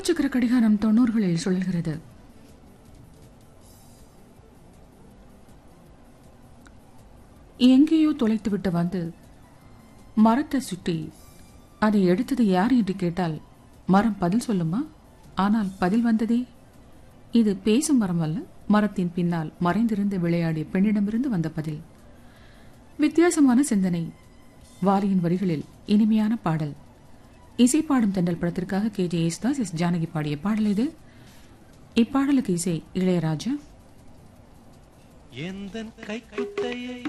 காலச்சக்கர கடிகாரம் தொண்ணூறுகளில் சுழல்கிறது எங்கேயோ தொலைத்துவிட்டு வந்து மரத்தை சுற்றி அதை எடுத்தது யார் என்று கேட்டால் மரம் பதில் சொல்லுமா ஆனால் பதில் வந்ததே இது பேசும் மரம் அல்ல மரத்தின் பின்னால் மறைந்திருந்து விளையாடிய பெண்ணிடமிருந்து வந்த பதில் வித்தியாசமான சிந்தனை வாலியின் வரிகளில் இனிமையான பாடல் இசைப்பாடும் தென்றல் படத்திற்காக K J Yesudas S Janaki பாடிய பாடல் இது இப்பாடலுக்கு இசை இளையராஜா எந்தன் கைக்குட்டையை